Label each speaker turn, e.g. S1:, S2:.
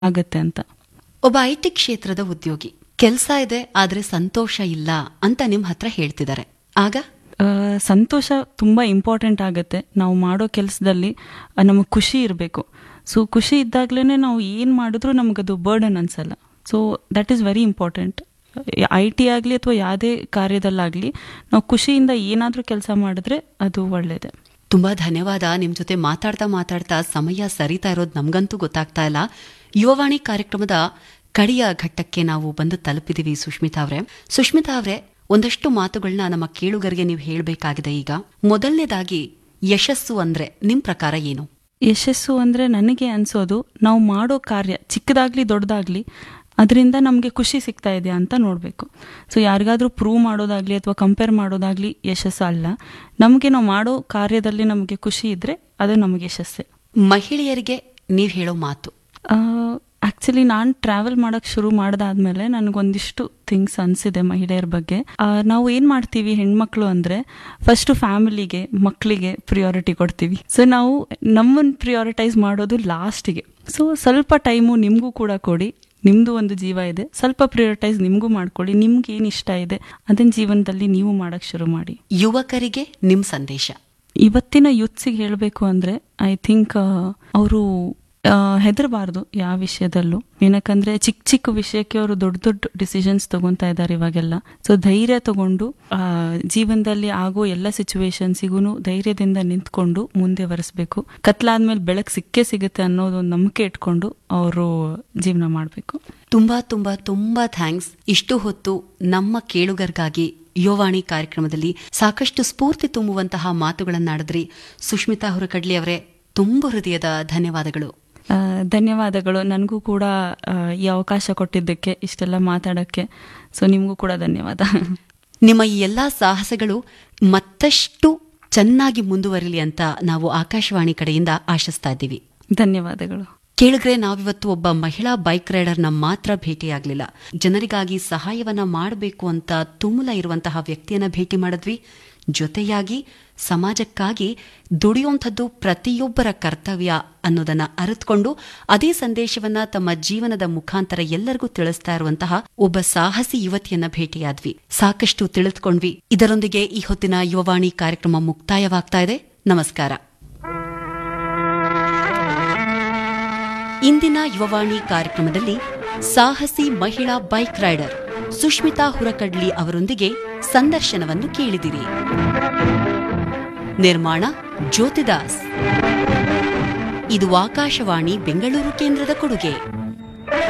S1: ಆಗತ್ತೆ ಅಂತ
S2: ಒಬ್ಬ ಐ ಟಿ ಕ್ಷೇತ್ರದ ಉದ್ಯೋಗಿ ಕೆಲಸ ಇದೆ ಆದ್ರೆ ಸಂತೋಷ ಇಲ್ಲ ಅಂತ ನಿಮ್ ಹತ್ರ ಹೇಳ್ತಿದ್ದಾರೆ ಆಗ
S1: ಆ, ಸಂತೋಷ ತುಂಬ ಇಂಪಾರ್ಟೆಂಟ್ ಆಗುತ್ತೆ ನಾವು ಮಾಡೋ ಕೆಲಸದಲ್ಲಿ ನಮಗೆ ಖುಷಿ ಇರಬೇಕು ಸೊ ಖುಷಿ ಇದ್ದಾಗಲೇ ನಾವು ಏನು ಮಾಡಿದ್ರೂ ನಮಗದು ಬರ್ಡನ್ ಅನ್ಸಲ್ಲ so that is very important I T ಆಗಲಿ ಅಥವಾ ಯಾವುದೇ ಕಾರ್ಯದಲ್ಲಾಗಲಿ ನಾವು ಖುಷಿಯಿಂದ ಏನಾದರೂ ಕೆಲಸ ಮಾಡಿದ್ರೆ ಅದು ಒಳ್ಳೆಯದೇ
S2: ತುಂಬಾ ಧನ್ಯವಾದ ನಿಮ್ ಜೊತೆ ಮಾತಾಡ್ತಾ ಮಾತಾಡ್ತಾ ಸಮಯ ಸರಿತಾ ಇರೋದು ನಮ್ಗಂತೂ ಗೊತ್ತಾಗ್ತಾ ಇಲ್ಲ ಯುವವಾಣಿ ಕಾರ್ಯಕ್ರಮದ ಕಡೆಯ ಘಟ್ಟಕ್ಕೆ ನಾವು ಬಂದು ತಲುಪಿದೀವಿ ಸುಷ್ಮಿತಾ ಅವರೇ ಸುಷ್ಮಿತಾ ಅವರೇ ಒಂದಷ್ಟು ಮಾತುಗಳನ್ನ ನಮ್ಮ ಕೇಳುಗರಿಗೆ ನೀವು ಹೇಳಬೇಕಾಗಿದೆ ಈಗ ಮೊದಲನೇದಾಗಿ ಯಶಸ್ಸು ಅಂದ್ರೆ ನಿಮ್ ಪ್ರಕಾರ ಏನು
S1: ಯಶಸ್ಸು ಅಂದರೆ ನನಗೆ ಅನಿಸೋದು ನಾವು ಮಾಡೋ ಕಾರ್ಯ ಚಿಕ್ಕದಾಗ್ಲಿ ದೊಡ್ಡದಾಗ್ಲಿ ಅದರಿಂದ ನಮಗೆ ಖುಷಿ ಸಿಗ್ತಾ ಇದೆಯಾ ಅಂತ ನೋಡಬೇಕು ಸೊ ಯಾರಿಗಾದ್ರೂ ಪ್ರೂವ್ ಮಾಡೋದಾಗ್ಲಿ ಅಥವಾ ಕಂಪೇರ್ ಮಾಡೋದಾಗ್ಲಿ ಯಶಸ್ಸು ಅಲ್ಲ ನಮಗೆ ನಾವು ಮಾಡೋ ಕಾರ್ಯದಲ್ಲಿ ನಮಗೆ ಖುಷಿ ಇದ್ದರೆ ಅದು ನಮಗೆ ಯಶಸ್ಸೇ
S2: ಮಹಿಳೆಯರಿಗೆ ನೀವ್ ಹೇಳೋ ಮಾತು
S1: ಆ್ಯಕ್ಚುಲಿ ನಾನು ಟ್ರಾವೆಲ್ ಮಾಡೋಕ್ಕೆ ಶುರು ಮಾಡಿದಾದ್ಮೇಲೆ ನನಗೊಂದಿಷ್ಟು ಥಿಂಗ್ಸ್ ಅನಿಸಿದೆ ಮಹಿಳೆಯರ ಬಗ್ಗೆ ಆ, ನಾವು ಏನು ಮಾಡ್ತೀವಿ ಹೆಣ್ಮಕ್ಳು ಅಂದರೆ ಫಸ್ಟು ಫ್ಯಾಮಿಲಿಗೆ ಮಕ್ಕಳಿಗೆ ಪ್ರಿಯಾರಿಟಿ ಕೊಡ್ತೀವಿ ಸೊ ನಾವು ನಮ್ಮನ್ನು ಪ್ರಿಯಾರಿಟೈಸ್ ಮಾಡೋದು ಲಾಸ್ಟಿಗೆ ಸೊ ಸ್ವಲ್ಪ ಟೈಮು ನಿಮಗೂ ಕೂಡ ಕೊಡಿ ನಿಮ್ಮದು ಒಂದು ಜೀವ ಇದೆ ಸ್ವಲ್ಪ ಪ್ರಿಯಾರಿಟೈಸ್ ನಿಮಗೂ ಮಾಡ್ಕೊಳ್ಳಿ ನಿಮ್ಗೆ ಏನು ಇಷ್ಟ ಇದೆ ಅದನ್ನ ಜೀವನದಲ್ಲಿ ನೀವು ಮಾಡೋಕ್ಕೆ ಶುರು ಮಾಡಿ
S2: ಯುವಕರಿಗೆ ನಿಮ್ ಸಂದೇಶ
S1: ಇವತ್ತಿನ ಯೂತ್ಸಿಗೆ ಹೇಳಬೇಕು ಅಂದರೆ ಐ ಥಿಂಕ್ ಅವರು ಹೆದರಬಾರ್ದು ಯಾವ ವಿಷಯದಲ್ಲೂ ಏನಕ್ಕಂದ್ರೆ ಚಿಕ್ಕ ಚಿಕ್ಕ ವಿಷಯಕ್ಕೆ ಅವರು ದೊಡ್ಡ ದೊಡ್ಡ ಡಿಸಿಷನ್ಸ್ ತಗೊಂತಾ ಇದ್ದಾರೆ ಇವಾಗೆಲ್ಲ ಸೊ ಧೈರ್ಯ ತಗೊಂಡು ಆ, ಜೀವನದಲ್ಲಿ ಆಗೋ ಎಲ್ಲ ಸಿಚುವೇಶನ್ಸಿಗೂ ಧೈರ್ಯದಿಂದ ನಿಂತ್ಕೊಂಡು ಮುಂದೆ ಬರೆಸ್ಬೇಕು ಕತ್ಲಾದ್ಮೇಲೆ ಬೆಳಕು ಸಿಕ್ಕೇ ಸಿಗುತ್ತೆ ಅನ್ನೋದೊಂದು ನಂಬಿಕೆ ಇಟ್ಕೊಂಡು ಅವರು ಜೀವನ ಮಾಡಬೇಕು
S2: ತುಂಬಾ ತುಂಬಾ ತುಂಬಾ ಥ್ಯಾಂಕ್ಸ್ ಇಷ್ಟು ಹೊತ್ತು ನಮ್ಮ ಕೇಳುಗರಿಗಾಗಿ ಯುವವಾಣಿ ಕಾರ್ಯಕ್ರಮದಲ್ಲಿ ಸಾಕಷ್ಟು ಸ್ಫೂರ್ತಿ ತುಂಬುವಂತಹ ಮಾತುಗಳನ್ನಾಡಿದ್ರಿ ಸುಷ್ಮಿತಾ ಹುರಕಡ್ಲಿ ಅವರೇ ತುಂಬ ಹೃದಯದ ಧನ್ಯವಾದಗಳು
S1: ಆ, ಧನ್ಯವಾದಗಳು ನನಗೂ ಕೂಡ ಆ, ಈ ಅವಕಾಶ ಕೊಟ್ಟಿದ್ದಕ್ಕೆ ಇಷ್ಟೆಲ್ಲ ಮಾತಾಡೋಕ್ಕೆ ಸೊ ನಿಮಗೂ ಕೂಡ ಧನ್ಯವಾದ
S2: ನಿಮ್ಮ ಈ ಎಲ್ಲಾ ಸಾಹಸಗಳು ಮತ್ತಷ್ಟು ಚೆನ್ನಾಗಿ ಮುಂದುವರಿಲಿ ಅಂತ ನಾವು ಆಕಾಶವಾಣಿ ಕಡೆಯಿಂದ ಆಶಿಸ್ತಾ ಇದ್ದೀವಿ
S1: ಧನ್ಯವಾದಗಳು
S2: ಕೇಳಿದ್ರೆ ನಾವಿವತ್ತು ಒಬ್ಬ ಮಹಿಳಾ ಬೈಕ್ ರೈಡರ್ನ ಮಾತ್ರ ಭೇಟಿಯಾಗ್ಲಿಲ್ಲ ಜನರಿಗಾಗಿ ಸಹಾಯವನ್ನ ಮಾಡಬೇಕು ಅಂತ ತುಮುಲ ಇರುವಂತಹ ವ್ಯಕ್ತಿಯನ್ನ ಭೇಟಿ ಮಾಡಿದ್ವಿ ಜೊತೆಯಾಗಿ ಸಮಾಜಕ್ಕಾಗಿ ದುಡಿಯುವಂಥದ್ದು ಪ್ರತಿಯೊಬ್ಬರ ಕರ್ತವ್ಯ ಅನ್ನೋದನ್ನ ಅರಿತುಕೊಂಡು ಅದೇ ಸಂದೇಶವನ್ನ ತಮ್ಮ ಜೀವನದ ಮುಖಾಂತರ ಎಲ್ಲರಿಗೂ ತಿಳಿಸ್ತಾ ಇರುವಂತಹ ಒಬ್ಬ ಸಾಹಸಿ ಯುವತಿಯನ್ನ ಭೇಟಿಯಾದ್ವಿ ಸಾಕಷ್ಟು ತಿಳಿದುಕೊಂಡ್ವಿ ಇದರೊಂದಿಗೆ ಈ ಹೊತ್ತಿನ ಯುವವಾಣಿ ಕಾರ್ಯಕ್ರಮ ಮುಕ್ತಾಯವಾಗ್ತಾ ಇದೆ ನಮಸ್ಕಾರ ಇಂದಿನ ಯುವವಾಣಿ ಕಾರ್ಯಕ್ರಮದಲ್ಲಿ ಸಾಹಸಿ ಮಹಿಳಾ ಬೈಕ್ ರೈಡರ್ ಸುಷ್ಮಿತಾ ಹುರಕಡ್ಲಿ ಅವರೊಂದಿಗೆ ಸಂದರ್ಶನವನ್ನು ಕೇಳಿದಿರಿ ನಿರ್ಮಾಣ ಜ್ಯೋತಿದಾಸ್ ಇದು ಆಕಾಶವಾಣಿ ಬೆಂಗಳೂರು ಕೇಂದ್ರದ ಕೊಡುಗೆ